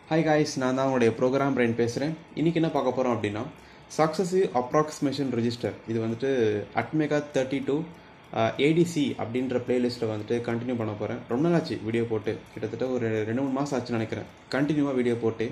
hi guys நான் தான் உங்களுடைய ப்ரோக்ராம் பிரைன் பேசுகிறேன் இன்றைக்கி என்ன பார்க்க போகிறோம் அப்படின்னா சக்ஸஸிவ் அப்ராக்சிமேஷன் ரெஜிஸ்டர் இது வந்துட்டு அட்மேகா தேர்ட்டி டூ ஏடிசி அப்படின்ற பிளேலிஸ்ட்டில் வந்துட்டு கண்டினியூ பண்ண போகிறேன் ரொம்ப நாள் ஆச்சு வீடியோ போட்டு கிட்டத்தட்ட ஒரு ரெண்டு மூணு மாதம் ஆச்சுன்னு நினைக்கிறேன் கண்டினியூவாக வீடியோ போட்டு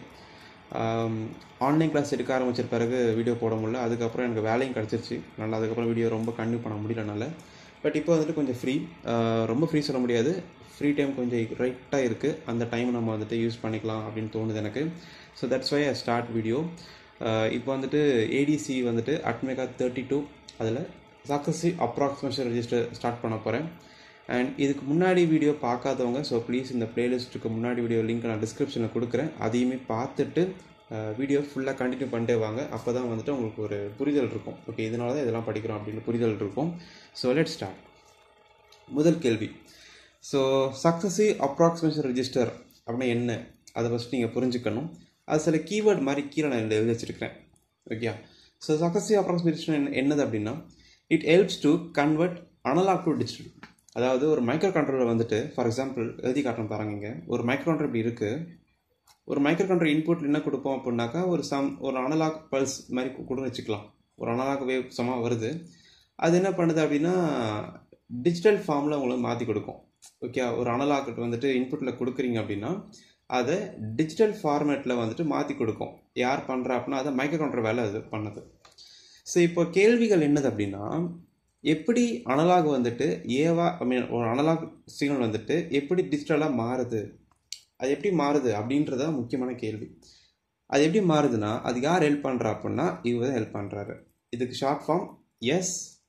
ஆன்லைன் கிளாஸ் எடுக்க ஆரம்பிச்ச பிறகு வீடியோ போட முடியல அதுக்கப்புறம் எனக்கு வேலையும் கிடச்சிருச்சு நல்லா அதுக்கப்புறம் வீடியோ ரொம்ப கண்டினியூ பண்ண முடியலனால பட் இப்போ வந்துட்டு கொஞ்சம் ஃப்ரீ ரொம்ப ஃப்ரீ சொல்ல முடியாது ஃப்ரீ டைம் கொஞ்சம் ரைட்டாக இருக்குது அந்த டைம் நம்ம வந்துட்டு யூஸ் பண்ணிக்கலாம் அப்படின்னு தோணுது எனக்கு so that's why I start video இப்போ வந்துட்டு ஏடிசி வந்துட்டு அட்மேகா தேர்ட்டி டூ அதில் சக்ஸஸிவ் அப்ராக்சிமேஷன் ரெஜிஸ்டர் ஸ்டார்ட் பண்ண போகிறேன் அண்ட் இதுக்கு முன்னாடி வீடியோ பார்க்காதவங்க ஸோ ப்ளீஸ் இந்த பிளேலிஸ்ட்டுக்கு முன்னாடி வீடியோ லிங்க் நான் டிஸ்கிரிப்ஷனில் கொடுக்குறேன் அதையுமே பார்த்துட்டு வீடியோ ஃபுல்லாக கண்டினியூ பண்ணிட்டே வாங்க அப்போ தான் வந்துட்டு உங்களுக்கு ஒரு புரிதல் இருக்கும் ஓகே இதனால தான் இதெல்லாம் படிக்கிறோம் அப்படின்னு புரிதல் இருக்கும் ஸோ லெட் ஸ்டார்ட் முதல் கேள்வி ஸோ சக்ஸஸிவ் அப்ராக்சிமேஷன் ரெஜிஸ்டர் அப்படின்னா என்ன அதை ஃபஸ்ட் நீங்கள் புரிஞ்சுக்கணும் அது சில கீவேர்ட் மாதிரி கீழே நான் எழுதி வச்சுருக்கிறேன் ஓகே ஸோ சக்ஸஸிவ் அப்ராக்சிமேஷன் என்ன என்னது அப்படின்னா it helps to convert analog to digital அதாவது ஒரு மைக்ரோ கண்ட்ரோலர் வந்துட்டு ஃபார் எக்ஸாம்பிள் எழுதி காட்டுறேன் பாருங்க இங்கே ஒரு மைக்ரோ கண்ட்ரோல் இப்படி இருக்குது ஒரு மைக்ரோ கண்ட்ரோல் இன்புட் என்ன கொடுப்போம் அப்படின்னாக்கா ஒரு சம் ஒரு அனலாக் பல்ஸ் மாதிரி கூட வச்சுக்கலாம் ஒரு அனலாக் வேவ் சமாக வருது அது என்ன பண்ணுது அப்படின்னா டிஜிட்டல் ஃபார்மில் உங்களுக்கு மாற்றி கொடுக்கும் ஓகே ஒரு அனலாக் வந்துட்டு இன்புட்டில் கொடுக்குறீங்க அப்படின்னா அதை டிஜிட்டல் ஃபார்மேட்டில் வந்துட்டு மாற்றி கொடுக்கும் யார் பண்ணுறா அப்படின்னா அதை மைக்ரோ கண்ட்ரோல் வேலை அது பண்ணுது ஸோ இப்போ கேள்விகள் என்னது அப்படின்னா எப்படி அனலாக் வந்துட்டு ஏவா ஐ மீன் ஒரு அனலாக் சிக்னல் வந்துட்டு எப்படி டிஜிட்டலாக மாறுது அது எப்படி மாறுது அப்படின்றத முக்கியமான கேள்வி அது எப்படி மாறுதுன்னா அது யார் ஹெல்ப் பண்ணுறா அப்படின்னா இவர் தான் ஹெல்ப் பண்ணுறாரு இதுக்கு short form S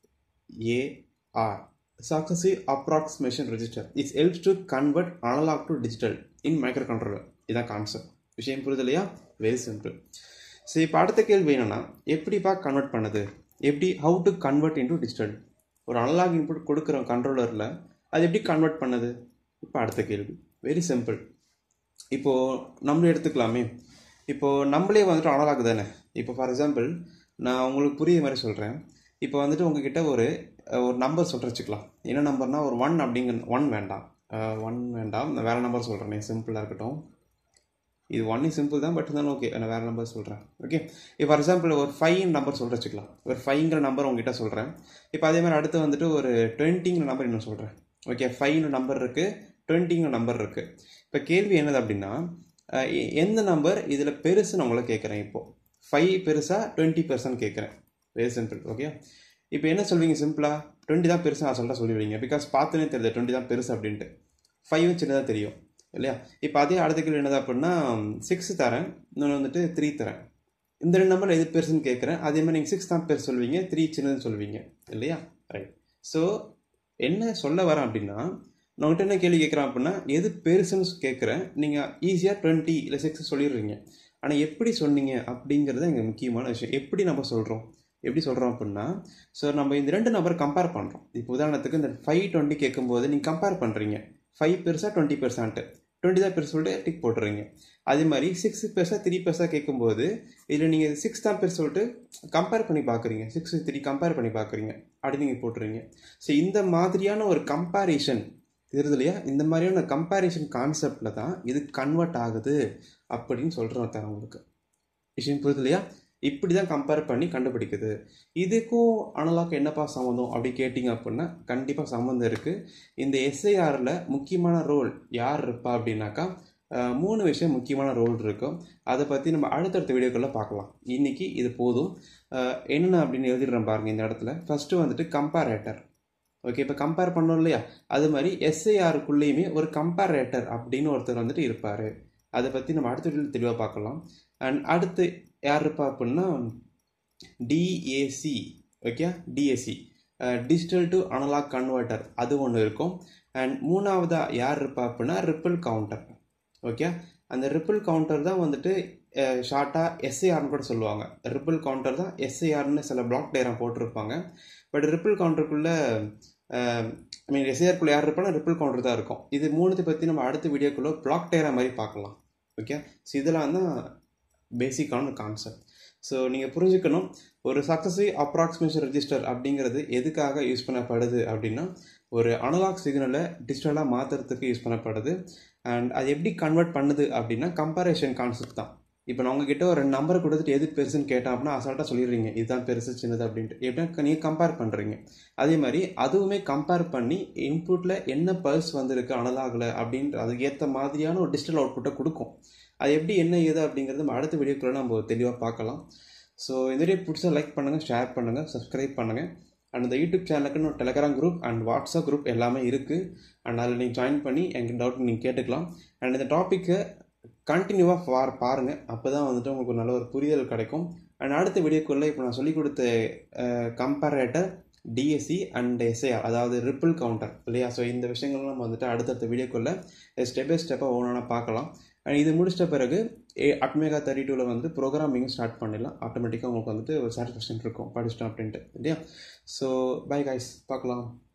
A R successive approximation register it helps to convert analog to digital in microcontroller இதான் கான்செப்ட் விஷயம் புரியுது இல்லையா வெரி சிம்பிள் ஸோ இப்போ அடுத்த கேள்வி என்னென்னா எப்படிப்பா கன்வெர்ட் பண்ணுது எப்படி how to convert into digital ஒரு அனலாக் இன்புட் கொடுக்குற கண்ட்ரோலரில் அது எப்படி கன்வெர்ட் பண்ணுது இப்போ அடுத்த கேள்வி வெரி சிம்பிள் இப்போது நம்மளே எடுத்துக்கலாமே இப்போது நம்மளே வந்துட்டு அனலாக் தானே இப்போ ஃபார் எக்ஸாம்பிள் நான் உங்களுக்கு புரிய மாதிரி சொல்கிறேன் இப்போ வந்துட்டு உங்ககிட்ட ஒரு ஒரு நம்பர் சொல்கிற வச்சுக்கலாம் என்ன நம்பர்னா ஒரு ஒன் அப்படிங்கிற ஒன் வேண்டாம் ஒன் வேண்டாம் நான் வேறு நம்பர் சொல்கிறேன் சிம்பிளாக இருக்கட்டும் இது ஒன்னே சிம்பிள் தான் பட் இருந்தாலும் ஓகே நான் வேறு நம்பர் சொல்கிறேன் ஓகே இப்போ ஃபார் எக்ஸாம்பிள் ஒரு ஃபைவ் நம்பர் சொல்கிற வச்சுக்கலாம் ஒரு ஃபைவ்ங்கிற நம்பர் உங்ககிட்ட சொல்கிறேன் இப்போ அதே மாதிரி அடுத்து வந்துட்டு ஒரு டுவெண்ட்டிங்கிற நம்பர் இன்னும் சொல்கிறேன் ஓகே ஃபைவ்னு நம்பர் இருக்குது டுவெண்ட்டிங்கிற நம்பர் இருக்குது இப்போ கேள்வி என்னது அப்படின்னா எந்த நம்பர் இதில் பெருசுன்னு உங்களை கேட்குறேன் இப்போது ஃபைவ் பெருசாக டுவெண்ட்டி பர்சன்ட் கேட்குறேன் வெரி சிம்பிள் ஓகே இப்போ என்ன சொல்வீங்க சிம்பிளாக டுவெண்ட்டி தான் பெருசு நான் சொல்லிட்டு சொல்லிடுவீங்க பிகாஸ் பார்த்துனே தெரியுது டுவெண்ட்டி தான் பெருசு அப்படின்ட்டு ஃபைவ் சின்னதாக தெரியும் இல்லையா இப்போ அதே அடுத்த கேள்வி என்னது அப்படின்னா சிக்ஸ் தரேன் இன்னொன்று வந்துட்டு த்ரீ தரேன் இந்த ரெண்டு நம்பர் எது பெருசுன்னு கேட்குறேன் அதே மாதிரி நீங்கள் சிக்ஸ் தான் பெருசு சொல்லுவீங்க த்ரீ சின்னதுன்னு சொல்லுவீங்க இல்லையா ரைட் ஸோ என்ன சொல்ல வரேன் அப்படின்னா நான் உங்கள்கிட்ட என்ன கேள்வி கேட்குறேன் அப்படின்னா எது பெருசுன்னு கேட்குறேன் நீங்கள் ஈஸியாக டுவெண்ட்டி இல்லை சிக்ஸ் சொல்லிடுறீங்க ஆனால் எப்படி சொன்னீங்க அப்படிங்கிறது எங்கள் முக்கியமான விஷயம் எப்படி நம்ம சொல்கிறோம் எப்படி சொல்கிறோம் அப்படின்னா ஸோ நம்ம இந்த ரெண்டு நம்பர் கம்பேர் பண்ணுறோம் இப்போ உதாரணத்துக்கு இந்த ஃபைவ் டுவெண்ட்டி கேட்கும்போது நீங்கள் கம்பேர் பண்ணுறீங்க ஃபைவ் பெருசாக டுவெண்ட்டி பெர்சன்ட்டு டுவெண்ட்டி தான் பெருசு சொல்லிட்டு டிக் போட்டுறீங்க அதே மாதிரி சிக்ஸ் பெருசாக த்ரீ பெருசாக கேட்கும்போது இதில் நீங்கள் சிக்ஸ் தான் பெருசு சொல்லிட்டு கம்பேர் பண்ணி பார்க்குறீங்க சிக்ஸ் த்ரீ கம்பேர் பண்ணி பார்க்குறீங்க அப்படி நீங்கள் போட்டுறீங்க ஸோ இந்த மாதிரியான ஒரு கம்பேரிஷன் தெரியுது இல்லையா இந்த மாதிரியான கம்பேரிஷன் கான்செப்டில் தான் இது கன்வெர்ட் ஆகுது அப்படின்னு சொல்கிறேன் தரேன் உங்களுக்கு விஷயம் புரியுது இல்லையா இப்படி தான் கம்பேர் பண்ணி கண்டுபிடிக்குது இதுக்கும் அனலாக் என்னப்பா சம்மந்தம் அப்படி கேட்டிங்க அப்படின்னா கண்டிப்பாக சம்மந்தம் இருக்குது இந்த எஸ்ஐஆரில் முக்கியமான ரோல் யார் இருப்பா அப்படின்னாக்கா மூணு விஷயம் முக்கியமான ரோல் இருக்கும் அதை பற்றி நம்ம அடுத்தடுத்த வீடியோக்களில் பார்க்கலாம் இன்றைக்கி இது போதும் என்னென்ன அப்படின்னு எழுதிடுறேன் பாருங்கள் இந்த இடத்துல ஃபஸ்ட்டு வந்துட்டு கம்பேரேட்டர் ஓகே இப்போ கம்பேர் பண்ணோம் இல்லையா அது மாதிரி எஸ்ஐஆருக்குள்ளேயுமே ஒரு கம்பேரேட்டர் அப்படின்னு ஒருத்தர் வந்துட்டு இருப்பார் அதை பற்றி நம்ம அடுத்த வீடியோ தெளிவாக பார்க்கலாம் அண்ட் அடுத்து யார் இருப்பா அப்படின்னா DAC okay DAC digital to analog converter அது ஒன்று இருக்கும் அண்ட் மூணாவதாக யார் இருப்பா அப்படின்னா ரிப்பிள் கவுண்டர் ஓகே அந்த ரிப்பிள் கவுண்டர் தான் வந்துட்டு ஷார்ட்டாக எஸ்ஐஆர்னு கூட சொல்லுவாங்க ரிப்பிள் கவுண்டர் தான் எஸ்ஐஆர்னு சில பிளாக் டயரம் போட்டிருப்பாங்க பட் ரிப்பிள் கவுண்டருக்குள்ளே ஐ மீன் எஸ்ஐஆருக்குள்ளே யார் இருப்பானா ரிப்பிள் கவுண்டர் தான் இருக்கும் இது மூணுத்தை பற்றி நம்ம அடுத்த வீடியோக்குள்ளே பிளாக் டயரா மாதிரி பார்க்கலாம் ஓகே ஸோ இதெல்லாம் தான் பேசிக்கான கான்செப்ட் ஸோ நீங்கள் புரிஞ்சுக்கணும் ஒரு சக்ஸஸிவ் அப்ராக்சிமேஷன் ரெஜிஸ்டர் அப்படிங்கிறது எதுக்காக யூஸ் பண்ணப்படுது அப்படின்னா ஒரு அனலாக் சிக்னலை டிஜிட்டலாக மாற்றுறதுக்கு யூஸ் பண்ணப்படுது அண்ட் அது எப்படி கன்வெர்ட் பண்ணுது அப்படின்னா கம்பேரிஷன் கான்செப்ட் தான் இப்போ நான் உங்ககிட்ட ஒரு ரெண்டு நம்பரை கொடுத்துட்டு எது பெருசுன்னு கேட்டேன் அப்படின்னா அசால்ட்டாக சொல்லிடுறீங்க இதுதான் பெருசு சின்னது அப்படின்ட்டு எப்படின்னா நீங்கள் கம்பேர் பண்ணுறீங்க அதே மாதிரி அதுவுமே கம்பேர் பண்ணி இன்புட்டில் என்ன பல்ஸ் வந்திருக்கு அனலாகலை அப்படின்ற அதுக்கு ஏற்ற மாதிரியான ஒரு டிஜிட்டல் அவுட்புட்டை கொடுக்கும் அது எப்படி என்ன ஏது அப்படிங்கிறது நம்ம அடுத்த வீடியோக்குள்ளே நம்ம தெளிவாக பார்க்கலாம் ஸோ இந்த வீடியோ பிடிச்சா லைக் பண்ணுங்கள் ஷேர் பண்ணுங்கள் சப்ஸ்கிரைப் பண்ணுங்கள் அண்ட் இந்த யூடியூப் சேனலுக்குன்னு ஒரு Telegram group and WhatsApp group எல்லாமே இருக்குது அண்ட் அதில் நீங்கள் ஜாயின் பண்ணி எங்கள் டவுட் நீங்கள் கேட்டுக்கலாம் அண்ட் இந்த டாப்பிக்கை கண்டினியூவாக பார் பாருங்கள் அப்போ தான் வந்துட்டு உங்களுக்கு ஒரு நல்ல ஒரு புரிதல் கிடைக்கும் அண்ட் அடுத்த வீடியோக்குள்ளே இப்போ நான் சொல்லிக் கொடுத்த கம்பேரேட்டர் டிஎஸ்சி அண்ட் எஸ்ஐஆர் அதாவது ரிப்பிள் கவுண்டர் இல்லையா ஸோ இந்த விஷயங்கள்லாம் நம்ம வந்துட்டு அடுத்தடுத்த வீடியோக்குள்ளே ஸ்டெப் பை ஸ்டெப்பாக ஒவ்வொன்றா பார்க்கலாம் அண்ட் இது முடிச்சிட்ட பிறகு அட்மேகா தேர்ட்டி டூவில் வந்து ப்ரோக்ராமிங்கும் ஸ்டார்ட் பண்ணிடலாம் ஆட்டோமேட்டிக்காக உங்களுக்கு வந்துட்டு ஒரு சாட்டிஸ்ஃபேக்ஷன் இருக்கும் படிச்சிட்டோம் அப்படின்ட்டு இல்லையா ஸோ பை காய்ஸ் பார்க்கலாம்